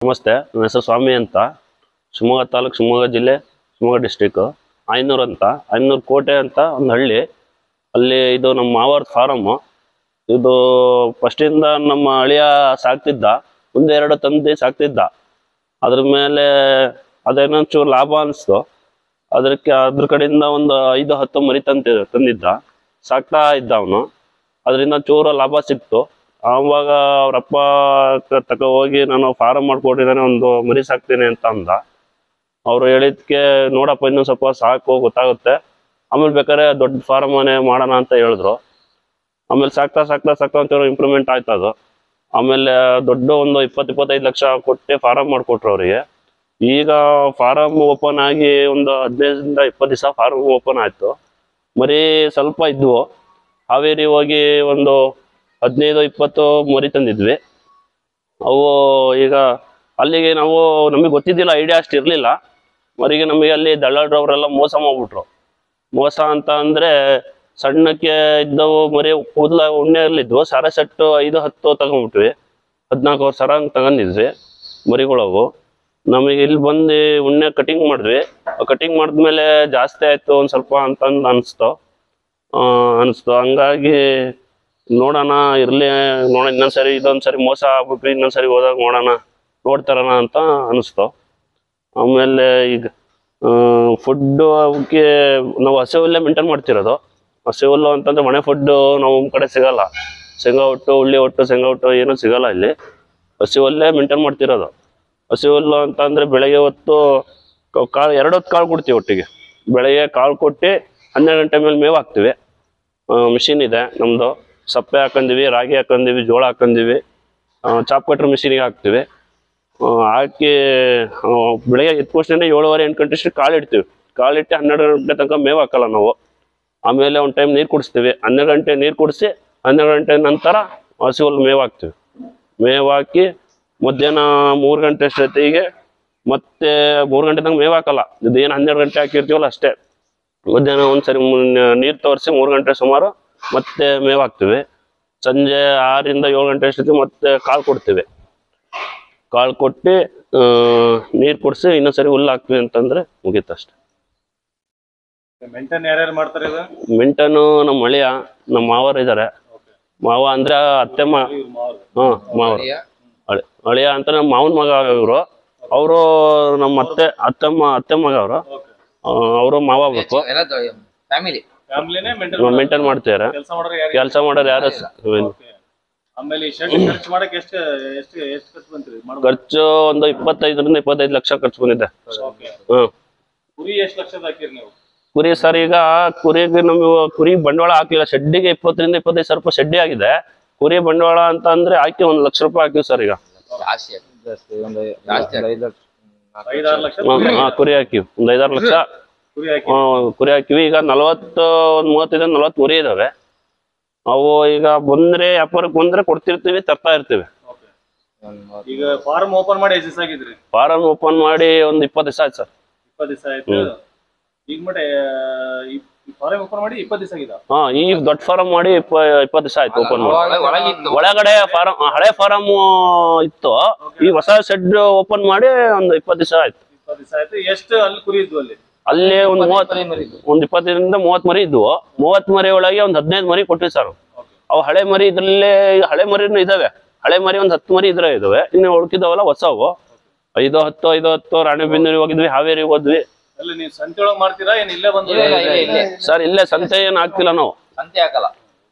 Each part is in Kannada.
ನಮಸ್ತೆ ನನ್ನ ಹೆಸರು ಸ್ವಾಮಿ ಅಂತ ಶಿವಮೊಗ್ಗ ತಾಲೂಕು ಶಿವಮೊಗ್ಗ ಜಿಲ್ಲೆ ಶಿವಮೊಗ್ಗ ಡಿಸ್ಟಿಕ್ಕು ಐನೂರು ಅಂತ ಐನೂರು ಕೋಟೆ ಅಂತ ಒಂದು ಹಳ್ಳಿ ಅಲ್ಲಿ ಇದು ನಮ್ಮ ಮಾವರ ಫಾರಮ್ಮು ಇದು ಫಸ್ಟಿಂದ ನಮ್ಮ ಅಳಿಯ ಸಾಕ್ತಿದ್ದ ಒಂದೆರಡು ತಂದು ಸಾಕ್ತಿದ್ದ ಅದ್ರ ಮೇಲೆ ಅದೇನೋ ಚೂರು ಲಾಭ ಅನಿಸ್ತು ಅದಕ್ಕೆ ಅದ್ರ ಕಡೆಯಿಂದ ಒಂದು ಐದು ಹತ್ತು ಮರಿ ತಂತಿ ತಂದಿದ್ದ ಸಾಕ್ತಾ ಇದ್ದ ಅವನು ಅದರಿಂದ ಚೂರು ಲಾಭ ಸಿಕ್ತು ಆವಾಗ ಅವ್ರಪ್ಪ ತಕ ಹೋಗಿ ನಾನು ಫಾರಮ್ ಮಾಡ್ಕೊಟ್ಟಿದ್ದಾನೆ ಒಂದು ಮರಿ ಸಾಕ್ತೀನಿ ಅಂತ ಅಂದ ಅವ್ರು ಹೇಳಿದ್ಕೆ ನೋಡಪ್ಪ ಇನ್ನೊಂದು ಸ್ವಲ್ಪ ಸಾಕು ಗೊತ್ತಾಗುತ್ತೆ ಆಮೇಲೆ ಬೇಕಾದ್ರೆ ದೊಡ್ಡ ಫಾರಮನೆ ಮಾಡೋಣ ಅಂತ ಹೇಳಿದ್ರು ಆಮೇಲೆ ಸಾಕ್ತಾ ಸಾಕ್ತಾ ಸಾಕ್ತಾ ಒಂಚೂರು ಇಂಪ್ರೂವ್ಮೆಂಟ್ ಆಯ್ತು ಅದು ಆಮೇಲೆ ದೊಡ್ಡ ಒಂದು ಇಪ್ಪತ್ತು ಇಪ್ಪತ್ತೈದು ಲಕ್ಷ ಕೊಟ್ಟು ಫಾರಮ್ ಮಾಡಿಕೊಟ್ರು ಅವರಿಗೆ ಈಗ ಫಾರಮ್ ಓಪನ್ ಆಗಿ ಒಂದು ಹದಿನೈದರಿಂದ ಇಪ್ಪತ್ತು ದಿವಸ ಫಾರಮ್ ಓಪನ್ ಆಯಿತು ಮರಿ ಸ್ವಲ್ಪ ಇದ್ವು ಹಾವೇರಿ ಹೋಗಿ ಒಂದು ಹದಿನೈದು ಇಪ್ಪತ್ತು ಮರಿ ತಂದಿದ್ವಿ ಅವು ಈಗ ಅಲ್ಲಿಗೆ ನಾವು ನಮಗೆ ಗೊತ್ತಿದ್ದಿಲ್ಲ ಐಡಿಯಾ ಅಷ್ಟು ಇರಲಿಲ್ಲ ಮರಿಗೆ ನಮಗೆ ಅಲ್ಲಿ ದಳ್ಳಾಳ್ರವರೆಲ್ಲ ಮೋಸ ಮಾಡ್ಬಿಟ್ರು ಮೋಸ ಅಂತ ಅಂದರೆ ಸಣ್ಣಕ್ಕೆ ಇದ್ದವು ಮರಿ ಕೂದಲ ಉಣ್ಣೆಯಲ್ಲಿದ್ವು ಸರ ಸೆಟ್ಟು ಐದು ಹತ್ತು ತಗೊಂಡ್ಬಿಟ್ವಿ ಹದಿನಾಲ್ಕು ಸರ ಹಂಗೆ ತಗೊಂಡಿದ್ವಿ ಮರಿಗಳವು ನಮಗೆ ಇಲ್ಲಿ ಬಂದು ಉಣ್ಣೆ ಕಟಿಂಗ್ ಮಾಡಿದ್ವಿ ಕಟಿಂಗ್ ಮಾಡಿದ್ಮೇಲೆ ಜಾಸ್ತಿ ಆಯಿತು ಒಂದು ಸ್ವಲ್ಪ ಅಂತಂದು ಅನಿಸ್ತು ಅನಿಸ್ತು ಹಂಗಾಗಿ ನೋಡೋಣ ಇರಲಿ ನೋಡ ಇನ್ನೊಂದ್ಸರಿ ಇದೊಂದ್ಸರಿ ಮೋಸ ಆಗ್ಬಿಟ್ರಿ ಇನ್ನೊಂದ್ಸರಿ ಹೋದಾಗ ನೋಡೋಣ ನೋಡ್ತಾರಣ ಅಂತ ಅನಿಸ್ತು ಆಮೇಲೆ ಈಗ ಫುಡ್ಡು ಅವಕ್ಕೆ ನಾವು ಹಸಿ ಹುಲ್ಲೇ ಮೇಂಟೈನ್ ಮಾಡ್ತಿರೋದು ಹಸಿ ಹುಲ್ಲು ಅಂತಂದ್ರೆ ಮನೆ ಫುಡ್ಡು ನಾವು ನಮ್ಮ ಕಡೆ ಸಿಗಲ್ಲ ಶೇಂಗಾ ಒಟ್ಟು ಉಳ್ಳಿ ಒಟ್ಟು ಶೇಂಗಾ ಒಟ್ಟು ಏನೂ ಸಿಗಲ್ಲ ಇಲ್ಲಿ ಹಸಿ ಹುಲ್ಲೇ ಮೇಂಟೈನ್ ಮಾಡ್ತಿರೋದು ಹಸಿ ಹುಲ್ಲು ಅಂತ ಅಂದ್ರೆ ಬೆಳಗ್ಗೆ ಹೊತ್ತು ಕ- ಕಾಳು ಎರಡು ಹೊತ್ತು ಕಾಳು ಕೊಡ್ತೀವಿ ಒಟ್ಟಿಗೆ ಬೆಳಗ್ಗೆ ಕಾಳು ಕೊಟ್ಟು ಹನ್ನೆರಡು ಗಂಟೆ ಮೇಲೆ ಮೇವು ಹಾಕ್ತಿವಿ ಮಿಷಿನ್ ಇದೆ ನಮ್ಮದು ಸಪ್ಪೆ ಹಾಕೊಂಡಿವಿ ರಾಗಿ ಹಾಕೊಂಡಿವಿ ಜೋಳ ಹಾಕೊಂಡಿವಿ ಚಾಪ್ ಕಟ್ರ್ ಮಿಷಿನಿಗೆ ಹಾಕ್ತಿವಿ ಆ, ಹಾಕಿ ಆ, ಬೆಳಗ್ಗೆ ಎತ್ಕೊಷ್ಟೇ ಏಳುವರೆ ಎಂಟು ಗಂಟೆ ಅಷ್ಟು ಕಾಳು ಇಡ್ತೀವಿ ಕಾಳು ಇಟ್ಟು ಹನ್ನೆರಡು ಗಂಟೆ ತನಕ ಮೇವು ಹಾಕಲ್ಲ ನಾವು ಆಮೇಲೆ ಒಂದು ಟೈಮ್ ನೀರು ಕುಡಿಸ್ತೀವಿ ಹನ್ನೆರಡು ಗಂಟೆ ನೀರು ಕುಡಿಸಿ ಹನ್ನೆರಡು ಗಂಟೆ ನಂತರ ಹಸಿ ಹುಲ್ಲು ಮೇವು ಹಾಕ್ತೀವಿ ಮೇವು ಹಾಕಿ ಮಧ್ಯಾಹ್ನ ಮೂರು ಗಂಟೆ ಅಷ್ಟೊತ್ತಿಗೆ ಮತ್ತೆ ಮೂರು ಗಂಟೆ ತನಕ ಮೇವು ಹಾಕಲ್ಲ ಇದೇನು ಹನ್ನೆರಡು ಗಂಟೆ ಹಾಕಿರ್ತೀವಲ್ಲ ಅಷ್ಟೇ ಮಧ್ಯಾಹ್ನ ಒಂದ್ಸರಿ ನೀರು ತೋರಿಸಿ ಮೂರು ಗಂಟೆ ಸುಮಾರು ಮತ್ತೆ ಮೇವು ಹಾಕ್ತೀವಿ ಸಂಜೆ ಆರರಿಂದ ಏಳು ಗಂಟೆ ಅಷ್ಟೊತ್ತಿಗೆ ಮತ್ತೆ ಕಾಳು ಕೊಡ್ತೀವಿ ಕಾಳು ಕೊಟ್ಟು ನೀರು ಕುಡಿಸಿ ಇನ್ನೊಂದ್ಸರಿ ಹುಲ್ಲು ಹಾಕ್ತೀವಿ ಅಂತಂದ್ರೆ ಮುಗೀತು ಅಷ್ಟೆ ಮೇಂಟೈನ್ ಯಾರ್ಯಾರು ಮಾಡ್ತಾರೆ ಇದು ಮಿಂಟನು ನಮ್ಮ ಅಳಿಯ ನಮ್ಮ ಮಾವರು ಇದ್ದಾರೆ ಮಾವ ಅಂದ್ರೆ ಅತ್ತೆ ಮಾ ಇವ್ರು ಮಾವ್ರು. ಹ್ಮ್ ಮಾವರು ಅಳಿ ಅಳಿಯ ಅಂತ ನಮ್ಮ ಮಾವನ ಮಗ ಇವರು ಅವರು ನಮ್ಮ ಅತ್ತೆ ಅತ್ತಮ್ಮ ಅತ್ತೆ ಮಗ ಅವರು ಅವರು ಮಾವ ಬೇಕು ಎಲ್ಲ ಫ್ಯಾಮಿಲಿ ಫ್ಯಾಮಿಲಿನೇ ಮೇಂಟೈನ್ ಮೇಂಟೈನ್ ಮಾಡ್ತಿದ್ದಾರೆ ಕೆಲಸ ಮಾಡೋರು ಯಾರು ಕೆಲಸ ಮಾಡೋರು ಯಾರು ಆಮೇಲೆ ಈ ಶೆಡ್ ಖರ್ಚು ಮಾಡಕ್ ಎಷ್ಟು ಎಷ್ಟು ಎಷ್ಟು ಖರ್ಚು ಬಂತ್ರಿ ಮಾಡ್ಬೋದು ಖರ್ಚು ಒಂದು ಇಪ್ಪತ್ತೈದರಿಂದ ಇಪ್ಪತ್ತೈದು ಲಕ್ಷ ಖರ್ಚು ಬಂದಿದೆ ಓಕೆ ಹ್ಮ್ ಕುರಿ ಎಷ್ಟು ಲಕ್ಷದ ಹಾಕಿರಿ ನೀವು ಕುರಿ ಸರ್ ಈಗ ಕುರಿಗೆ ನಮಗೆ ಕುರಿ ಬಂಡವಾಳ ಹಾಕಿಲ್ಲ ಶೆಡ್ಡಿಗೆ ಇಪ್ಪತ್ತರಿಂದ ಇಪ್ಪತ್ತೈದು ಸಾವಿರ ರೂಪಾಯಿ ಶೆಡ್ಡಿ ಆಗಿದೆ ಕುರಿ ಬಂಡವಾಳ ಅಂತ ಅಂದ್ರೆ ಹಾಕಿ ಒಂದು ಲಕ್ಷ ರೂಪಾಯಿ ಹಾಕಿವಿ ಸರ್ ಈಗ ಜಾಸ್ತಿ ಆಗಿದೆ. ಜಾಸ್ತಿ ಆಗಿದೆ. ಐದಾರು ಲಕ್ಷ ಹ್ಮ್, ಹಾ ಕುರಿ ಹಾಕಿವಿ ಒಂದು ಐದಾರು ಲಕ್ಷ ಕುರಿ ಹಾಕಿ ಹ್ಮ್, ಕುರಿ ಹಾಕಿವಿ ಈಗ ನಲವತ್ತು ಒಂದು ಮೂವತ್ತೈದು ನಲವತ್ತು ಕುರಿ ಇದಾವೆ ಅವು ಈಗ ಬಂದ್ರೆ ವ್ಯಾಪಾರಕ್ಕೆ ಬಂದ್ರೆ ಕೊಡ್ತಿರ್ತೀವಿ ತರ್ತಾ ಇರ್ತೀವಿ ಓಕೆ ಈಗ ಫಾರ್ಮ್ ಓಪನ್ ಮಾಡಿ ಎಷ್ಟು ದಿವಸ ಆಗಿದ್ರಿ ಫಾರಂ ಓಪನ್ ಮಾಡಿ ಒಂದು ಇಪ್ಪತ್ತು ದಿವಸ ಆಯ್ತು ಸರ್ ಇಪ್ಪತ್ತು ದಿವಸ ಆಯ್ತು ಈಗ ಮಟ್ಟ ಫಾರ್ಮ್ ಓಪನ್ ಮಾಡಿ ಇಪ್ಪತ್ತು ದಿವಸ ಆಗಿದ ಹಾ ಈ ದೊಡ್ಡ ಫಾರಂ ಮಾಡಿ ಇಪ್ಪ ಇಪ್ಪತ್ತು ದಿವಸ ಆಯ್ತು ಓಪನ್ ಮಾಡಿ ಒಳಗೆ- ಒಳಗಿತ್ತು. ಒಳಗಡೆ ಫಾರಂ ಹಳೆ ಫಾರಂ ಇತ್ತು ಈ ಹೊಸ ಶೆಡ್ ಓಪನ್ ಮಾಡಿ ಒಂದು ಇಪ್ಪತ್ತು ದಿವಸ ಆಯ್ತು ಇಪ್ಪತ್ತು ದಿವಸ ಆಯ್ತು ಎಷ್ಟು ಅಲ್ಲಿ ಕುರಿ ಇದ್ವು ಅಲ್ಲಿ ಅಲ್ಲಿ ಒಂದು ಮೂವತ್ತು ಒಂದು ಇಪ್ಪತ್ತರಿಂದ ಮೂವತ್ತು ಮರಿ ಇದ್ವು ಮೂವತ್ತು ಮರಿ ಒಳಗೆ ಒಂದು ಹದಿನೈದು ಮರಿ ಕೊಟ್ವಿ ಸರ್ ಅವು ಹಳೆ ಮರಿ ಇದ್ರಲ್ಲೇ ಹಳೆ ಮರಿನೂ ಇದಾವೆ ಹಳೆ ಮರಿ ಒಂದು ಹತ್ತು ಮರಿ ಇದ್ರೆ ಇದಾವೆ ಇನ್ನು ಉಳ್ಕಿದವಲ್ಲ ಹೊಸವು ಐದು ಹತ್ತು ಐದು ಹತ್ತು ರಾಣೆಬೆನ್ನೂರಿಗೆ ಹೋಗಿದ್ವಿ ಹಾವೇರಿಗೆ ಹೋದ್ವಿ ಅಲ್ಲಿ ನೀವು ಸಂತೆ ಒಳಗ್ ಮಾಡ್ತೀರಾ ಏನ್ ಇಲ್ಲೇ ಬಂದು ಇಲ್ಲ, ಇಲ್ಲ, ಇಲ್ಲೇ, ಇಲ್ಲೇ. ಸರ್ ಇಲ್ಲೇ ಸಂತೆ ಏನು ಹಾಕ್ತಿಲ್ಲ ನಾವು ಸಂತೆ ಹಾಕಲ್ಲ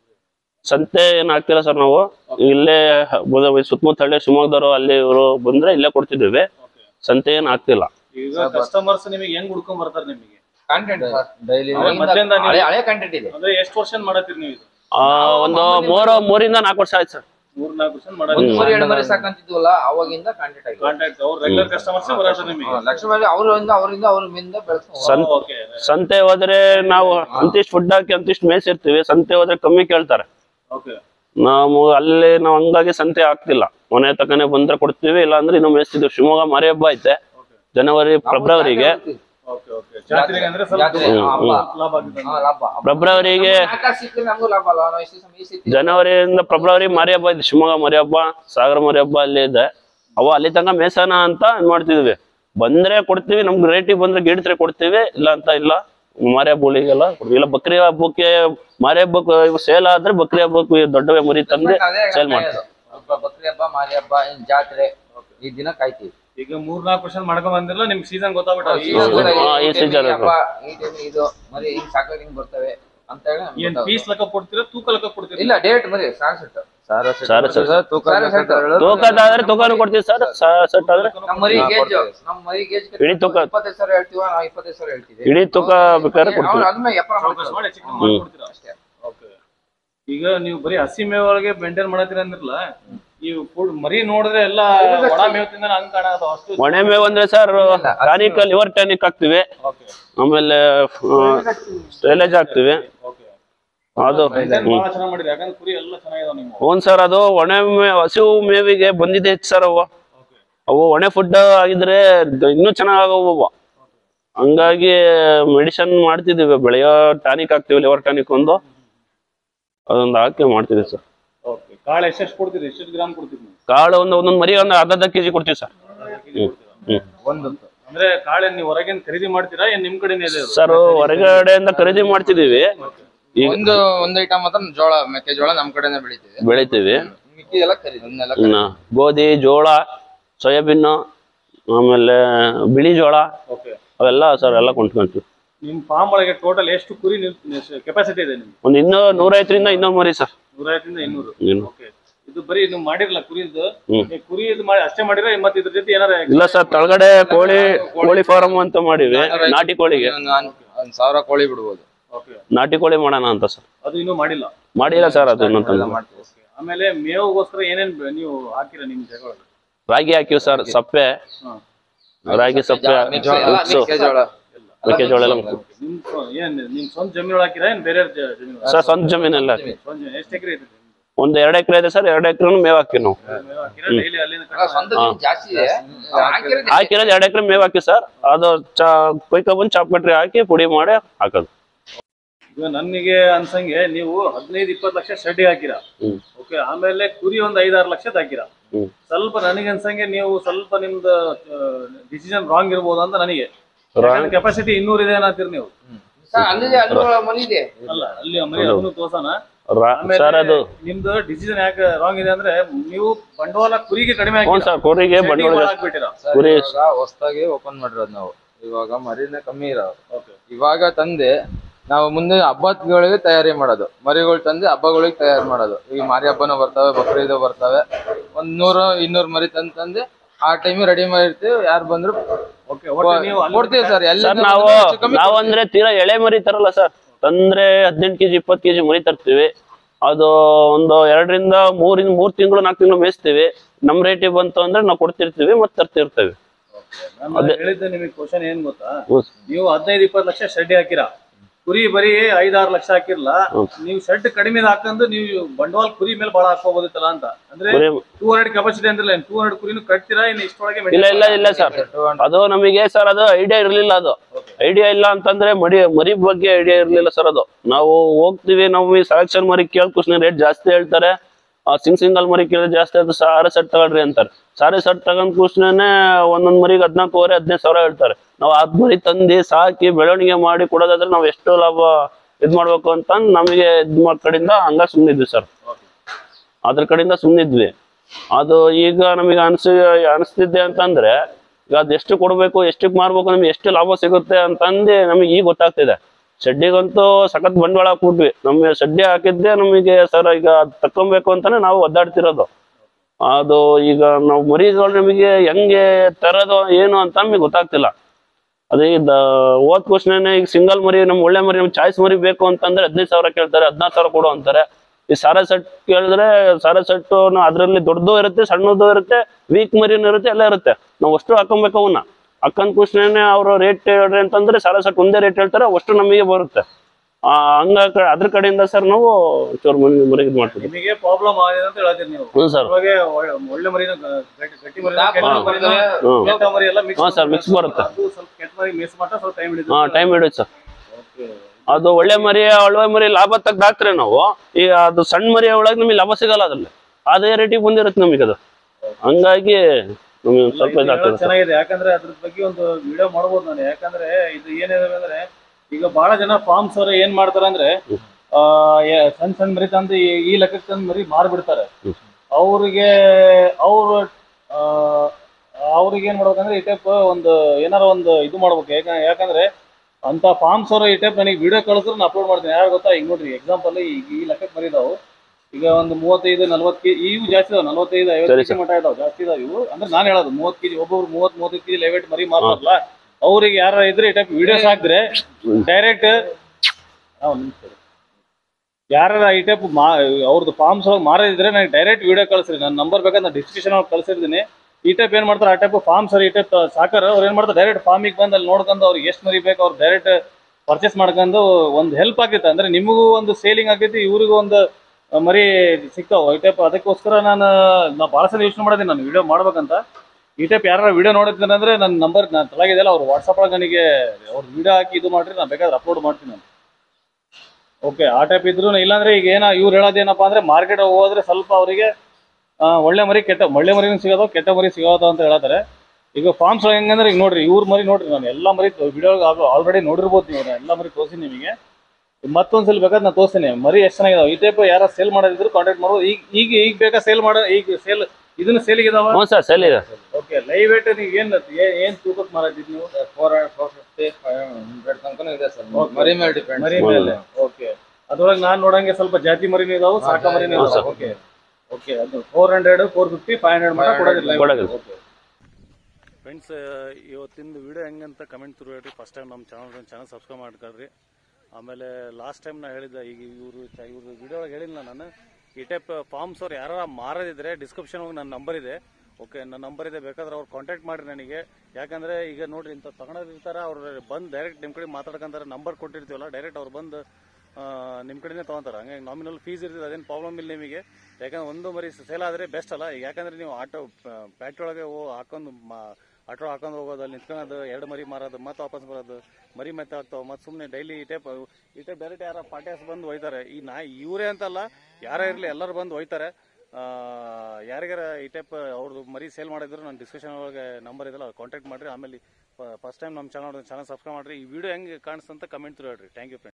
ಸಂತೆ ಏನು ಹಾಕ್ತಿಲ್ಲ ಸರ್ ನಾವು ಇಲ್ಲೇ ಬ- ಸುತ್ತಮುತ್ತ ಹಳ್ಳಿ ಶಿವಮೊಗ್ಗದವರು ಅಲ್ಲಿ ಇವರು ಬಂದ್ರೆ ಇಲ್ಲೇ ಕೊಡ್ತಿದ್ದೀವಿ ಸಂತೆ ಏನು ಹಾಕ್ತಿಲ್ಲ ಈಗ ಕಸ್ಟಮರ್ಸ್ ನಿಮಗೆ ಹೆಂಗ್ ಹುಡ್ಕೊಂಡ್ ಬರ್ತಾರೆ ನಿಮಗೆ ಕಂಟೆಂಟ್ ಡೈಲಿ ಅದೇ ಮೊದ್ಲಿಂದ ನೀವು- ಹಳೆ ಹಳೆ ಕಂಟೆಂಟ್ ಇದೆ ಅಂದ್ರೆ ಎಷ್ಟು ವರ್ಷ ಮಾಡತ್ತೀರಿ ನೀವು ಇದು ಆ, ಒಂದು ಮೂರು ಮೂರಿಂದ ನಾಲ್ಕು ವರ್ಷ ಆಯ್ತು ಸರ್ ಮೂರ್ ನಾಲ್ಕು ವರ್ಷ ಒಂದ್ ಮಾಡತ್ತೀರಿ ಮರಿ ಎರಡು ಮರಿ ಸಾಕಂತಿದ್ವಲ್ಲ ಅವಾಗಿಂದ ಕಾಂಟ್ಯಾಕ್ಟ್ ಆಗಿದೆ ಕಾಂಟ್ಯಾಕ್ಟ್ ಅವ್ರು ರೆಗ್ಯುಲರ್ ಕಸ್ಟಮರ್ಸ್ ಬರೋದು ನಿಮಗೆ ಹಾ, ಲಕ್ಷ ಮೇಲೆ ಅವರಿಂದ ಅವರಿಂದ ಅವ್ರ ಮಿಂದ ಬೆಳೆಸ್ಕೊಂಡು ಸಂ- ಓಕೆ ಸಂತೆ ಹೋದ್ರೆ ನಾವು ಅಂತಿಷ್ಟು ಫುಡ್ ಹಾಕಿ ಅಂತಿಷ್ಟು ಮೇಯ್ಸಿರ್ತೀವಿ ಸಂತೆ ಹೋದ್ರೆ ಕಮ್ಮಿ ಕೇಳ್ತಾರೆ ಓಕೆ ನಾವು ಅಲ್ಲಿ ನಾವು ಹಂಗಾಗಿ ಸಂತೆ ಆಗ್ತಿಲ್ಲ ಮನೆ ತಕನೆ ಬಂದ್ರೆ ಕೊಡ್ತೀವಿ ಇಲ್ಲ ಅಂದ್ರೆ ಇನ್ನು ಮೇಯಿಸ್ತಿದ್ವಿ ಶಿವಮೊಗ್ಗ ಮರಿ ಹಬ್ಬ ಐತೆ ಜನವರಿ ಫೆಬ್ರವರಿಗೆ ಓಕೆ ಓಕೆ ಜಾತ್ರೆಗೆ ಅಂದ್ರೆ ಸ್ವಲ್ಪ ಜಾತ್ರೆ, ಲಾಭ ಹಬ್ಬ. ಲಾಭ ಆಗುತ್ತೆ ಹಾ, ಲಾಭ ಫೆಬ್ರವರಿಗೆ ಆಕಾಶ ಸಿಕ್ಕರೆ ನಮಗೂ ಲಾಭ ಅಲ್ಲ ನಾವು ಎಷ್ಟು ಸಮಯ ಸಿಗ್ತೀವಿ ಜನವರಿಯಿಂದ ಫೆಬ್ರವರಿ ಮರಿ ಹಬ್ಬ ಇದೆ ಶಿವಮೊಗ್ಗ ಮರಿ ಹಬ್ಬ ಸಾಗರ ಮರಿ ಹಬ್ಬ ಅಲ್ಲಿ ಇದೆ ಅವ ಅಲ್ಲಿ ತನಕ ಮೇಸನ ಅಂತ ಇದ್ ಮಾಡ್ತಿದ್ವಿ ಬಂದ್ರೆ ಕೊಡ್ತೀವಿ ನಮ್ಗೆ ರೇಟಿಗೆ ಬಂದ್ರೆ ಗಿಡತ್ರೆ ಕೊಡ್ತೀವಿ ಇಲ್ಲ ಅಂತ ಇಲ್ಲ ಮಾರಿ ಹಬ್ಬಗಳಿಗೆಲ್ಲ ಕೊಡ್ತೀವಿ. ಇಲ್ಲ ಬಕ್ರಿ ಹಬ್ಬಕ್ಕೆ ಮಾರಿ ಹಬ್ಬಕ್ಕೆ ಇವು ಸೇಲ್ ಆದ್ರೆ ಬಕ್ರಿ ಹಬ್ಬಕ್ಕೆ ಈ ದೊಡ್ಡವೆ ಮರಿ ತಂದು ಅದೇ ಸೇಲ್ ಮಾಡ್ತೀವಿ ಹಬ್ಬ, ಬಕ್ರಿ ಹಬ್ಬ ಮಾರಿ ಹಬ್ಬ ಇನ್ ಜಾತ್ರೆ ಈ ದಿನ ಕಾಯ್ತೀವಿ ಈಗ ಮೂರ್ನಾಲ್ಕು ವರ್ಷ ಮಾಡ್ಕೊಂಡ್ ಬಂದಿರಲ್ಲ ನಿಮ್ಗೆ ಸೀಸನ್ ಗೊತ್ತಾಗ್ಬಿಟ್ಟು ಈ season ಹೌದು. ಈ ಹಾ, ಈ time season ಈ ಹಬ್ಬ ಈ time ಇದು ಮರಿ ಹಿಂಗ್ ಸಾಕಾಗಿ ಹಿಂಗ್ ಬರ್ತವೆ ಅಂತ ಹೇಳಿ ನಮ್ಗೆ ಏನ್ ಗೊತ್ತಾಗುತ್ತೆ. ಪೀಸ್ ಲೆಕ್ಕ ಕೊಡ್ತೀರಾ ತೂಕ ಲೆಕ್ಕ ಕೊಡ್ತೀರಾ ಇಲ್ಲ ಡೇಟ್ ಮರಿ ಸಾರ್ ಸೆಟ್ ಸಾರ ಸೆಟ್ ಸಾರ ಸೆಟ್ ತೂಕದಾದ್ರೆ ತೂಕನು ಕೊಡ್ತೀವಿ ಸರ್ ಸೆಟ್ ಆದ್ರೆ ನಮ್ಮ ಮರಿ ಗೇಜ್ ನಮ್ಮ ಮರಿ ಗೇಜ್ ಇಡೀ ತೂಕ ಇಪ್ಪತ್ತೈದು ಸಾವಿರ ಹೇಳ್ತೀವ ನಾವು ಇಪ್ಪತ್ತೈದು ಸಾವಿರ ಹೇಳ್ತೀವಿ ಇಡೀ ತೂಕ ಬೇಕಾದ್ರೆ ಅವ್ನು ಕೊಡ್ತೀವಿ ಅದ್ಮೇಲೆ ವ್ಯಾಪಾರ ಚೌಕಾಸ್ ಮಾಡ್ತಾರೆ ಮಾಡಿ ಚಿಕನ್ ಮಾಡ್ಕೊಡ್ತೀರಾ ಅಷ್ಟೇ ಓಕೆ ಈಗ ನೀವು ಬರೀ ಹಸಿ ಮೇವೊಳಗೆ ಮೇಂಟೈನ್ ಮಾಡತ್ತೀರ ಅಂದ್ರಲ್ಲ ನೀವು ಫುಡ್ ಮರಿ ನೋಡಿದ್ರೆ ಎಲ್ಲ ಒಣ ಮೇವ್ ತಿಂದ ಹಂಗ್ ಕಾಣೋದು ಅಷ್ಟು ಒಣೆ ಮೇವು ಅಂದ್ರೆ ಸರ್ ಟಾನಿಕ್ ಲಿವರ್ ಟಾನಿಕ್ ಹಾಕ್ತಿವಿ ಓಕೆ ಆಮೇಲೆ ಸ್ಟೈಲೇಜ್ ಹಾಕ್ತಿವಿ ಓಕೆ ಅದು ಮೇಂಟೈನ್ ಬಹಳ ಚೆನ್ನಾಗಿ ಮಾಡಿರಿ ಯಾಕಂದ್ರೆ ಕುರಿ ಎಲ್ಲ ಚೆನ್ನಾಗಿದಾವ ನೀವು ಹ್ಞೂ ಸರ್ ಅದು ಒಣೆ ಮೇ ಹಸಿವು ಮೇವಿಗೆ ಬಂದಿದೆ ಹೆಚ್ಚು ಸರ್ ಅವು ಓಕೆ ಅವು ಒಣೆ ಫುಡ್ ಆಗಿದ್ರೆ ದ- ಇನ್ನೂ ಚೆನ್ನಾಗವು ಅವು ಹಂಗಾಗಿ ಮೆಡಿಸನ್ ಮಾಡ್ತಿದೀವಿ ಬೆಳೆಯೋ ಟಾನಿಕ್ ಹಾಕ್ತಿವಿ ಲಿವರ್ ಟಾನಿಕ್ ಒಂದು ಅದೊಂದು ಹಾಕಿ ಮಾಡ್ತಿದ್ದೀವಿ ಸರ್ ಓಕೆ ಕಾಳು ಎಷ್ಟೆಷ್ಟು ಕೊಡ್ತೀರಿ ಎಷ್ಟೆಷ್ಟು ಗ್ರಾಮ್ ಕೊಡ್ತೀರಿ ನೀವು ಕಾಳು ಒಂದು ಒಂದೊಂದು ಮರಿ ಒಂದು ಅರ್ಧ ಅರ್ಧ ಕೆಜಿ ಕೊಡ್ತೀವಿ ಸರ್ ಹ್ಮ್ ಹ್ಮ್ ಒಂದು ಅಂದ್ರೆ ಕಾಳೇನ್ ನೀವು ಹೊರಗಿಂದ ಖರೀದಿ ಮಾಡ್ತೀರಾ ಏನ್ ನಿಮ್ ಕಡೆನೇ ಇದೆ ಅದು? ಸರ್ ಹೊರಗಡೆಯಿಂದ ಖರೀದಿ ಮಾಡ್ತಿದೀವಿ ಈಗ ಒಂದು ಒಂದು ಐಟಮ್ ಮಾತ್ರ ಜೋಳ ಮೆಕ್ಕೆಜೋಳ ನಮ್ ಕಡೆನೆ ಬೆಳಿತೀವಿ ಬೆಳಿತೀವಿ ಮಿಕ್ಕಿದೆಲ್ಲ ಖರೀದಿ ಅದನ್ನೆಲ್ಲ ಇನ್ನ ಗೋಧಿ ಜೋಳ ಸೋಯಾಬೀನು ಆಮೇಲೆ ಬಿಳಿ ಜೋಳ ಓಕೆ ಅವೆಲ್ಲ ಸರ್ ಎಲ್ಲ ಕೊಂಡ್ಕೊಂತೀವಿ ನಿಮ್ ಫಾರ್ಮ್ ಒಳಗೆ ಟೋಟಲ್ ಎಷ್ಟು ಕುರಿ ಕೆಪಾಸಿಟಿ ಇದೆ ನಿಮ್ಗೆ ಒಂದು ಇನ್ನೂ ನೂರೈವತ್ತರಿಂದ ಇನ್ನೂರು ಮರಿ ಸರ್ ನೂರೈವತ್ತರಿಂದ ಇನ್ನೂರು ಇನ್ನು ಓಕೆ ಇದು ಬರೀ ನೀವು ಮಾಡಿರಲ್ಲ ಕುರಿದು ಹ್ಮ್. ಈ ಕುರಿ ಇದು ಮಾಡಿ ಅಷ್ಟೇ ಮಾಡಿರ ಮತ್ತೆ ಇದ್ರ ಜೊತೆ ಏನಾರ ಇಲ್ಲ ಸರ್ ತಳಗಡೆ ಕೋಳಿ ಕೋಳಿ ಫಾರಂ ಅಂತ ಮಾಡಿವಿ ನಾಟಿ ಕೋಳಿಗೆ ಒಂದು ಒಂದ್ ಸಾವಿರ ಕೋಳಿ ಬಿಡ್ಬೋದು ಓಕೆ ನಾಟಿ ಕೋಳಿ ಮಾಡೋಣ ಅಂತ ಸರ್ ಅದು ಇನ್ನೂ ಮಾಡಿಲ್ಲ ಮಾಡಿಲ್ಲ ಸರ್ ಅದು ಇನ್ನೂ ತಂದು ಮಾಡ್ತೀವಿ Okay. ಆಮೇಲೆ ಮೇವುಗೋಸ್ಕರ ಏನೇನ್ ಬೆ- ನೀವು ಹಾಕಿರ ನಿಮ್ ಜಾಗಗಳಿಗೆ ರಾಗಿ ಹಾಕಿವಿ ಸರ್ ಸಪ್ಪೆ ಹಾ. ರಾಗಿ ಸಪ್ಪೆ ಮೆಕ್ಕೆಜೋಳ ಮಿಕ್ಸು ಮೆಕ್ಕೆಜೋಳ ಮೆಕ್ಕೆಜೋಳ ಎಲ್ಲ ನಿಮ್ ಸ್ವ- ಏನ್ ನಿಮ್ ಸ್ವಂತ ಜಮೀನು ಹಾಕಿರ ಏನ್ ಬೇರೆ ಜ- ಜಮೀನು ಸರ್ ಸ್ವಂತ ಜಮೀನೆಲ್ಲ ಹಾಕಿ ಸ್ವಂತ ಜಮೀನು ಎಷ್ಟು ಎಕರೆ ಇದೆ ನಿಮ್ದು? ಒಂದು ಎರಡು ಎಕರೆ ಇದೆ ಸರ್ ಎರಡು ಎಕರೆ ಮೇವ್ ಹಾಕಿವಿ ನಾವು ಮೇವು ಹಾಕಿರ ಡೈಲಿ ಅಲ್ಲಿಂದ ಅಲ್ಲ, ಸ್ವಂತ ಜಮೀನು ಜಾಸ್ತಿ ಇದೆ ಹಾಕಿರೋದು ಹಾಕಿರೋದು ಎರಡು ಎಕರೆ ಮೇವ್ ಹಾಕಿ ಸರ್ ಅದು ಚಾ ಕೊಯ್ಕೊಬಂದು ಚಾಪ್ ಕಟ್ರಿ ಹಾಕಿ ಪುಡಿ ಮಾಡಿ ಹಾಕೋದು ಈಗ ನನಗೆ ಅನ್ಸಂಗೆ ನೀವು ಹದಿನೈದು ಇಪ್ಪತ್ತು ಲಕ್ಷ ಶೆಡ್ಡಿ ಹಾಕಿರ ಹ್ಮ್. ಓಕೆ ಆಮೇಲೆ ಕುರಿ ಒಂದ್ ಐದಾರು ಲಕ್ಷದ ಹಾಕಿರ ಹ್ಮ್. ಸ್ವಲ್ಪ ನನಗೆ ಅನ್ಸಂಗೆ ನೀವು ಸ್ವಲ್ಪ ನಿಮ್ದು ಡಿಸಿಷನ್ ರಾಂಗ್ ಇರ್ಬೋದು ಅಂತ ನನಗೆ ಕೆಪಾಸಿಟಿ ಇನ್ನೂರು ಇದೆ ಅನ್ನತ್ತೀರಿ ನೀವು ಸರ್, ಅಲ್ಲಿದೆ ಅಲ್ಲಿ ಮನೆ ಇದೆ ಅಲ್ಲ ಅಲ್ಲಿ ಮನೆ ಅದನ್ನು ತೋರ್ಸೋಣ ರಾ- ಸರ್ ಅದು ನಿಮ್ದು ಡಿಸಿಷನ್ ಯಾಕೆ ರಾಂಗ್ ಇದೆ ಅಂದ್ರೆ ನೀವು ಬಂಡವಾಳ ಕುರಿಗೆ ಕಡಿಮೆ ಹ್ಞೂ ಹಾಕಿರ ಸರ್ ಕೋರಿಗೆ ಬಂಡವಾಳ ಜಾಸ್ತಿ. ಹಾಕ್ಬಿಟ್ಟಿರ ಕುರಿ ಹೊಸದಾಗಿ ಓಪನ್ ಮಾಡಿರೋದು ನಾವು ಇವಾಗ ಮರಿನೇ ಕಮ್ಮಿ ಇರೋದು ಓಕೆ ಇವಾಗ ತಂದೆ ನಾವು ಮುಂದೆ ಹಬ್ಬಗಳಿಗೆ ತಯಾರಿ ಮಾಡೋದು ಮರಿಗಳು ತಂದು ಹಬ್ಬಗಳಿಗೆ ತಯಾರಿ ಮಾಡೋದು ಈಗ ಮಾರಿ ಹಬ್ಬನೂ ಬರ್ತವೆ ಬಕ್ರೀದು ಬರ್ತವೆ ಒಂದ್ ನೂರು ಇನ್ನೂರು ಮರಿ ತಂದು ತಂದು ಆ ಟೈಮಿಗೆ ರೆಡಿ ಮಾಡಿರ್ತೀವಿ ಯಾರು ಬಂದ್ರು ಓಕೆ ಒಟ್ಟು ನೀವು ಅಲ್ಲಿ ಕೊಡ್ತೀವಿ ಸರ್ ಎಲ್ಲ ಸರ್ ನಾವು ನಾವು ಅಂದ್ರೆ ತೀರಾ ಎಳೆ ಮರಿ ತರಲ್ಲ ಸರ್ ತಂದ್ರೆ ಹದಿನೆಂಟು ಕೆಜಿ ಇಪ್ಪತ್ತು ಕೆಜಿ ಮರಿ ತರ್ತೀವಿ ಅದು ಒಂದು ಎರಡರಿಂದ ಮೂರಿಂದ ಮೂರ್ ತಿಂಗಳು ನಾಲ್ಕು ತಿಂಗಳು ಮೇಯಿಸ್ತೀವಿ ನಮ್ ರೇಟಿಗೆ ಬಂತು ಅಂದ್ರೆ ನಾವು ಕೊಡ್ತಿರ್ತೀವಿ ಮತ್ತೆ ತರ್ತಿರ್ತೇವೆ ನಾನು ಹೇಳಿದ್ದೆ ನಿಮಗೆ ಕ್ವಶನ್ ಏನ್ ಗೊತ್ತಾ ಹ್ಞೂ ನೀವು ಹದಿನೈದು ಇಪ್ಪತ್ತು ಲಕ್ಷ ಶೆಡ್ ಹಾಕಿರ ಕುರಿ ಬರೀ ಐದಾರು ಲಕ್ಷ ಹಾಕಿರ್ಲ ನೀವು ಶೆಡ್ ಕಡಿಮೆ ಹಾಕಂದು ನೀವು ಬಂಡವಾಳ ಕುರಿ ಮೇಲೆ ಬಹಳ ಹಾಕೋಬೋದಿತ್ತಲ್ಲ ಅಂತ ಅಂದ್ರೆ ಕುರಿ ಟೂ ಹಂಡ್ರೆಡ್ ಕೆಪಾಸಿಟಿ ಅಂದ್ರೆ ಟೂ ಹಂಡ್ರೆಡ್ ಕುರಿನು ಕಟ್ತೀರಾ ಇನ್ನು ಇಷ್ಟೊಳಗೆ ಇಲ್ಲ ಇಲ್ಲ ಇಲ್ಲ ಸರ್ ಅದು ನಮಗೆ ಸರ್ ಅದು ಐಡಿಯಾ ಇರ್ಲಿಲ್ಲ ಅದು ಐಡಿಯಾ ಇಲ್ಲ ಅಂತಂದ್ರೆ ಮರಿ ಮರಿ ಬಗ್ಗೆ ಐಡಿಯಾ ಇರ್ಲಿಲ್ಲ ಸರ್ ಅದು ನಾವು ಹೋಗ್ತೀವಿ ನಾವು ಈ ಸೆಲೆಕ್ಷನ್ ಮರಿ ಕೇಳ ಖುಷಿ ರೇಟ್ ಜಾಸ್ತಿ ಹೇಳ್ತಾರೆ ಆ ಸಿಂಗ್ ಸಿಂಗಲ್ ಮರಿ ಕೇಳಿದ್ರೆ ಜಾಸ್ತಿ ಅದು ಸಾರೆ ಸೆಟ್ ತಗೊಳ್ರಿ ಅಂತಾರೆ ಸಾರೆ ಸೆಟ್ ತಗೊಂಡ್ ಕೂಸ್ನೇ ಒಂದೊಂದ್ ಮರಿಗೆ ಹದಿನಾಲ್ಕೂವರೆ ಹದಿನೈದು ಸಾವಿರ ಹೇಳ್ತಾರೆ ನಾವು ಅದ್ ಮರಿ ತಂದು ಸಾಕಿ ಬೆಳವಣಿಗೆ ಮಾಡಿ ಕೊಡೋದಾದ್ರೆ ನಾವು ಎಷ್ಟು ಲಾಭ ಇದ್ ಮಾಡ್ಬೇಕು ಅಂತ ನಮಗೆ ಇದ್ ಮಾಡ್ ಕಡೆಯಿಂದ ಹಂಗ ಸುಮ್ಮನಿದ್ವಿ ಸರ್ ಅದ್ರ ಕಡೆಯಿಂದ ಸುಮ್ಮನಿದ್ವಿ ಅದು ಈಗ ನಮಗೆ ಅನ್ಸಿ ಅನಿಸ್ತಿದ್ದೆ ಅಂತಂದ್ರೆ ಈಗ ಅದ್ ಎಷ್ಟು ಕೊಡ್ಬೇಕು ಎಷ್ಟಕ್ಕೆ ಮಾರ್ಬೇಕು ನಮ್ಗೆ ಎಷ್ಟು ಲಾಭ ಸಿಗುತ್ತೆ ಅಂತಂದು ನಮಗೆ ಈಗ ಗೊತ್ತಾಗ್ತಿದೆ ಶೆಡ್ಡಿಗಂತೂ ಸಖತ್ ಬಂಡವಾಳ ಹಾಕ್ಬಿಟ್ವಿ ನಮಗೆ ಶೆಡ್ಡಿ ಹಾಕಿದ್ದೆ ನಮಗೆ ಸರ್ ಈಗ ಅದ್ ತಕ್ಕೊಬೇಕು ಅಂತಾನೆ ನಾವು ಒದ್ದಾಡ್ತಿರೋದು ಅದು ಈಗ ನಾವು ಮರಿಗಳು ನಮಗೆ ಹೆಂಗೆ ತರೋದು ಏನು ಅಂತ ನಮಗೆ ಗೊತ್ತಾಗ್ತಿಲ್ಲ ಅದೇ ಇದ ಹೋದ್ ಕ್ವಶನ್ ಈಗ ಸಿಂಗಲ್ ಮರಿ ನಮ್ ಒಳ್ಳೆ ಮರಿ ನಮ್ ಚಾಯ್ಸ್ ಮರಿ ಬೇಕು ಅಂತಂದ್ರೆ ಹದಿನೈದು ಸಾವಿರ ಕೇಳ್ತಾರೆ ಹದಿನಾರು ಸಾವಿರ ಕೊಡು ಅಂತಾರೆ ಈ ಸಾರಾ ಸೆಟ್ ಕೇಳಿದ್ರೆ ಸಾರಾ ಸೆಟ್ ಅದ್ರಲ್ಲಿ ದೊಡ್ಡದು ಇರುತ್ತೆ ಸಣ್ಣದು ಇರುತ್ತೆ ವೀಕ್ ಮರಿನೂ ಇರುತ್ತೆ ಎಲ್ಲ ಇರುತ್ತೆ ನಾವು ಅಷ್ಟು ಹಾಕೊಬೇಕು ಅವನ್ನ ಅಕ್ಕನ್ ಕ್ವಶನ್ ಅವರು ರೇಟ್ ಹೇಳ್ರಿ ಅಂತಂದ್ರೆ ಸಾರಾ ಸೆಟ್ ಒಂದೇ ರೇಟ್ ಹೇಳ್ತಾರೆ ಅಷ್ಟು ನಮಗೆ ಬರುತ್ತೆ ಆ ಹಂಗ ಕ- ಅದ್ರ ಕಡೆಯಿಂದ ಸರ್ ನಾವು ಚೂರು ಮರಿ ಮರಿ ಇದು ಮಾಡ್ತೀವಿ ನಿಮಗೆ ಪ್ರಾಬ್ಲಮ್ ಆಗಿದೆ ಅಂತ ಹೇಳ್ತೀರಿ ನೀವು ಹ್ಞೂ ಸರ್ ಅವಾಗ ಒಳ್ಳೆ- ಒಳ್ಳೆ ಮರಿನ ಗ- ಗಟ್ಟಿ ಗಟ್ಟಿ ಮರಿನ ದಾಪ ಕೆಟ್ಟ ಮರಿ ಮರಿನ ಹ್ಮ್. ಕೆಟ್ಟ ಮರಿ ಎಲ್ಲ ಮಿಕ್ಸ್ ಹಾ ಸರ್ ಮಿಕ್ಸ್ ಬರುತ್ತೆ ಅದು ಸ್ವಲ್ಪ ಕೆಟ್ಟ ಮರಿ ಮಿಸ್ ಮಾಡ್ತಾ ಸ್ವಲ್ಪ ಟೈಮ್ ಹಿಡಿದು ಹಾ ಟೈಮ್ ಹಿಡಿಯುತ್ತೆ ಸರ್ ಓಕೆ ಅದು ಒಳ್ಳೆ ಮರಿ ಒಳ್ಳೆ ಮರಿ ಲಾಭ ತೆಗ್ದು ಹಾಕ್ತಾರೆ ನಾವು ಈಗ ಅದು ಸಣ್ಣ ಮರಿ ಒಳಗೆ ನಮಗೆ ಲಾಭ ಸಿಗಲ್ಲ ಅದ್ರಲ್ಲಿ ಅದೇ ರೇಟಿಗೆ ಬಂದಿರುತ್ತೆ ನಮಗೆ ಅದು ಹಂಗಾಗಿ ನಮಗೆ ಒಂದ್ ಸ್ವಲ್ಪ ಇದು ಇದಾಗ್ತದೆ ಹೇಳೋದು ಚೆನ್ನಾಗಿದೆ ಯಾಕಂದ್ರೆ ಅದ್ರ ಬಗ್ಗೆ ಒಂದು ವಿಡಿಯೋ ಮಾಡ್ಬೋದು ನಾನು ಯಾಕಂದ್ರೆ ಇದು ಏನಿದೆ ಅಂದ್ರೆ ಈಗ ಬಹಳ ಜನ ಫಾರ್ಮ್ಸ್ ಅವ್ರು ಏನ್ ಮಾಡ್ತಾರೆ ಅಂದ್ರೆ ಆ, ಏ- ಸಣ್ಣ ಸಣ್ಣ ಮರಿ ತಂದು ಈ- ಈ ಲೆಕ್ಕಕ್ಕೆ ತಂದು ಮರಿ ಮಾರ್ಬಿಡ್ತಾರೆ ಹ್ಮ್. ಅವ್ರಿಗೆ ಅವ್ರು ಆ, ಅವ್ರಿಗೆ ಏನ್ ಮಾಡ್ಬೇಕಂದ್ರೆ ಈ ಟೈಪ್ ಒಂದು ಏನಾರ ಒಂದು ಇದು ಮಾಡ್ಬೇಕು ಯಾಕ ಯಾಕಂದ್ರೆ ಅಂತ ಫಾರ್ಮ್ಸ್ ಅವರು ಈ ಟೈಪ್ ನನಗೆ ವಿಡಿಯೋ ಕಳಿಸಿದ್ರೆ ನಾನು ಅಪ್ಲೋಡ್ ಮಾಡ್ತೀನಿ ಯಾರು ಗೊತ್ತಾ ಈಗ ನೋಡ್ರಿ ಎಕ್ಸಾಂಪಲ್ ಈಗ ಈ ಲೆಕ್ಕಕ್ಕೆ ಮರಿದಾವು ಈಗ ಒಂದು ಮೂವತ್ತೈದು ನಲ್ವತ್ತು ಕೆ ಇವು ಜಾಸ್ತಿ ಇದಾವೆ ನಲ್ವತ್ತೈದು ಐವತ್ತು ಸರಿ ಕೆ ಮಟ್ಟ ಇದಾವೆ ಜಾಸ್ತಿ ಇದಾವೆ ಇವು ಅಂದ್ರೆ ನಾನು ಹೇಳೋದು ಮೂವತ್ತು ಕೆಜಿ ಒಬ್ಬೊಬ್ರು ಮೂವತ್ತು ಮೂವತ್ತೈದು ಕೆಜಿ ಲೈವೇಟ್ ಮರಿ ಮಾರ್ತಾರಲ್ಲ ಅವ್ರಿಗೆ ಯಾರ ಇದ್ರೆ ಈ ಟೈಪ್ ವಿಡಿಯೋಸ್ ಹಾಕಿದ್ರೆ ಡೈರೆಕ್ಟ್ ಯಾರ ಈ ಟೈಪ್ ಮಾ ಅವ್ರದ್ದು ಫಾರ್ಮ್ಸ್ ಒಳಗೆ ಮಾರಿದ್ರೆ ನನಗೆ ಡೈರೆಕ್ಟ್ ವಿಡಿಯೋ ಕಳಿಸ್ರಿ ನನ್ನ ನಂಬರ್ ಬೇಕಾದ್ರೆ ನಾನು ಡಿಸ್ಕ್ರಿಪ್ಷನ್ ಒಳಗೆ ಕಳಿಸಿರ್ತೀನಿ ಈ ಟೈಪ್ ಏನ್ ಮಾಡ್ತಾರೆ ಆ ಟೈಪ್ ಫಾರ್ಮ್ ಸರ್ ಈ ಟೈಪ್ ಸಾಕರ್ ಅವ್ರು ಏನ್ ಮಾಡ್ತಾರೆ ಡೈರೆಕ್ಟ್ ಫಾರ್ಮಿಗೆ ಬಂದು ಅಲ್ಲಿ ನೋಡ್ಕೊಂಡು ಅವ್ರಿಗೆ ಎಷ್ಟು ಮರಿ ಬೇಕು ಅವ್ರು ಡೈರೆಕ್ಟ್ ಪರ್ಚೇಸ್ ಮಾಡ್ಕೊಂಡು ಒಂದು ಹೆಲ್ಪ್ ಆಗೈತೆ ಅಂದ್ರೆ ನಿಮಗೂ ಒಂದು ಸೇಲಿಂಗ್ ಆಗೈತಿ ಇವ್ರಿಗೂ ಒಂದು ಆ, ಮರಿ ಸಿಗ್ತಾವ ಈ ಟೈಪ್ ಅದಕ್ಕೋಸ್ಕರ ನಾನು ನಾ ಭಾಳ ಸಲ ಯೋಚನೆ ಮಾಡಿದ್ದೀನಿ ನಾನು ವಿಡಿಯೋ ಮಾಡ್ಬೇಕಂತ ಈ ಟೈಪ್ ಯಾರು ವಿಡಿಯೋ ನೋಡಿದ್ರೆ ಅಂದ್ರೆ ನನ್ನ ನಂಬರ್ ನಾನು ತಲಾಗಿದೆಯಲ್ಲ ಅವ್ರು ವಾಟ್ಸಪ್ ಒಳಗೆ ನನಗೆ ಅವ್ರ ವಿಡಿಯೋ ಹಾಕಿ ಇದು ಮಾಡ್ರಿ ನಾನು ಬೇಕಾದ್ರೆ ಅಪ್ಲೋಡ್ ಮಾಡ್ತೀನಿ ನಾನು ಓಕೆ ಆ ಟೈಪ್ ಇದ್ರು ಇಲ್ಲಾಂದ್ರೆ ಈಗ ಏನ ಇವ್ರು ಹೇಳೋದೇನಪ್ಪ ಅಂದ್ರೆ ಮಾರ್ಕೆಟ್ ಹೋದ್ರೆ ಸ್ವಲ್ಪ ಅವರಿಗೆ ಒಳ್ಳೆ ಮರಿ ಕೆಟ್ಟ ಒಳ್ಳೆ ಮರಿನೂ ಸಿಗೋದು ಕೆಟ್ಟ ಮರಿ ಸಿಗೋದು ಅಂತ ಹೇಳ್ತಾರೆ ಈಗ ಫಾರ್ಮ್ಸ್ ಹೆಂಗಂದ್ರೆ ಈಗ ನೋಡ್ರಿ ಇವ್ರ ಮರಿ ನೋಡ್ರಿ ನಾನು ಎಲ್ಲ ಮರಿ ವಿಡಿಯೋ ಆಲ್ರೆಡಿ ನೋಡಿರ್ಬೋದು ನೀವು ನಾನು ಎಲ್ಲ ಮರಿ ತೋರಿಸಿ ನಿಮಗೆ ಮತ್ತೊಂದ್ಸಲ ಬೇಕಾದ್ರೆ ನಾನು ತೋರಿಸ್ತೀನಿ ಮರಿ ಎಷ್ಟು ಚೆನ್ನಾಗಿದಾವೆ ಈ ಟೈಪ್ ಯಾರ ಸೇಲ್ ಮಾಡೋದಿದ್ರು ಕಾಂಟ್ಯಾಕ್ಟ್ ಮಾಡ್ಬೋದು ಈಗ ಈಗ ಈಗ ಬೇಕಾ ಸೇಲ್ ಮಾಡೋ ಈಗ ಸೇಲ್ ಇದನ್ನ ಸೇಲಿಗೆ ಇದಾವ ಹ್ಞೂ ಸರ್ ಸೆಲ್ ಇದೆ ಓಕೆ ಲೈವ್ ವೇಟ್ ನೀವು ಏನ್ ಏನ್- ಏನ್ ತೂಕಕ್ಕೆ ಮಾರಾಟಿದ್ ನೀವು four four fifty five hundred ತನಕ ಇದೆ ಸರ್ ಮರಿ ಮೇಲೆ ಡಿಪೆಂಡ್ ಮರಿ ಮೇಲೆ ಓಕೆ ಅದ್ರೊಳಗೆ ನಾನ್ ನೋಡಂಗೆ ಸ್ವಲ್ಪ ಜಾತಿ ಮರಿನೂ ಇದಾವು ಸಾಕ ಮರಿನೂ ಹೌದು ಇದಾವೆ ಸರ್. ಓಕೆ ಓಕೆ ಅದು four hundred four fifty five hundred ಮಟ್ಟ ಕೊಡೋದಿಲ್ಲ ಕೊಡೋದಿಲ್ಲ. ಓಕೆ ಫ್ರೆಂಡ್ಸ್ ಇವತ್ತಿಂದು ವಿಡಿಯೋ ಹೆಂಗಂತ ಕಮೆಂಟ್ ಥ್ರೂ ಹೇಳ್ರಿ ಫಸ್ಟ್ ಟೈಮ್ ನಮ್ಮ ಚಾನಲ್ ಚಾನಲ್ ಸಬ್ಸ್ಕ್ರೈಬ್ ಮಾಡ್ಕೊಳ್ರಿ ಆಮೇಲೆ ಲಾಸ್ಟ್ ಟೈಮ್ ನಾ ಹೇಳಿದ್ದೆ ಈಗ ಇವರು ಇವ್ರ ವಿಡಿಯೋ ಒಳಗೆ ಹೇಳಿಲ್ಲ ನಾನು ಈ ಟೈಪ್ ಫಾರ್ಮ್ಸ್ ಅವ್ರು ಯಾರು ಮಾರೋದಿದ್ರೆ ಡಿಸ್ಕ್ರಿಪ್ಷನ್ ನನ್ನ ನಂಬರ್ ಇದೆ ಓಕೆ ನನ್ನ ನಂಬರ್ ಇದೆ ಬೇಕಾದ್ರೆ ಅವ್ರು ಕಾಂಟ್ಯಾಕ್ಟ್ ಮಾಡಿರಿ ನನಗೆ ಯಾಕಂದ್ರೆ ಈಗ ನೋಡ್ರಿ ಇಂಥ ತಗೊಳೋದಿರ್ತಾರೆ ಅವ್ರು ಬಂದು ಡೈರೆಕ್ಟ್ ನಿಮ್ಮ ಕಡೆ ಮಾತಾಡ್ಕೊಂತಾರೆ ನಂಬರ್ ಕೊಟ್ಟಿರ್ತೀವಲ್ಲ ಡೈರೆಕ್ಟ್ ಅವ್ರು ಬಂದು ನಿಮ್ಮ ಕಡೆನೇ ತೊಗೊಂತಾರೆ ಹಂಗಾಗಿ ನಾಮಿನಲ್ ಫೀಸ್ ಇರ್ತದೆ ಅದೇನು ಪ್ರಾಬ್ಲಮ್ ಇಲ್ಲ ನಿಮಗೆ ಯಾಕಂದ್ರೆ ಒಂದು ಮರಿ ಸೇಲ್ ಆದರೆ ಬೆಸ್ಟ್ ಅಲ್ಲ ಈಗ ಯಾಕಂದ್ರೆ ನೀವು ಆಟೋ ಪ್ಯಾಟ್ರಿ ಒಳಗೆ ಹೋ ಹಾಕೊಂಡು ಮಾ- ಆಟೋ ಹಾಕೊಂಡು ಹೋಗೋದು ಅಲ್ಲಿ ನಿಂತ್ಕೊಳ್ಳೋದು ಎರಡು ಮರಿ ಮಾರೋದು ಮತ್ತೆ ವಾಪಸ್ ಬರೋದು ಮರಿ ಮತ್ತೆ ಆಗ್ತಾವೆ ಮತ್ತೆ ಸುಮ್ಮನೆ ಡೈಲಿ ಈ ಟೈಪ್ ಈ ಟೈಪ್ ಡೈರೆಕ್ಟ್ ಯಾರ ಪಾರ್ಟಿಯರ್ಸ್ ಬಂದು ಒಯ್ತಾರೆ ಈ ನಾ ಇವರೇ ಅಂತಲ್ಲ ಯಾರೇ ಇರಲಿ ಎಲ್ಲರೂ ಬಂದು ಒಯ್ತಾರೆ ಯಾರಿಗಾರ ಈ ಟೈಪ್ ಅವ್ರದ್ದು ಮರಿ ಸೇಲ್ ಮಾಡಿದ್ರು ನಾನು ಡಿಸ್ಕಷನ್ ಒಳಗೆ ನಂಬರ್ ಇದೆಲ್ಲ ಕಾಂಟ್ಯಾಕ್ಟ್ ಮಾಡಿರಿ ಆಮೇಲೆ ಫಸ್ಟ್ ಟೈಮ್ ನಮ್ಮ ಚಾನಲ್ ಚಾನಲ್ ಸಬ್ಸ್ಕ್ರೈಬ್ ಮಾಡಿರಿ ಈ ವಿಡಿಯೋ ಹೆಂಗೆ ಕಾಣಿಸ್ತಂತ ಕಮೆಂಟ್ ಹೇಳ್ರಿ ಥ್ಯಾಂಕ್ ಯು ಫ್ರೆಂಡ್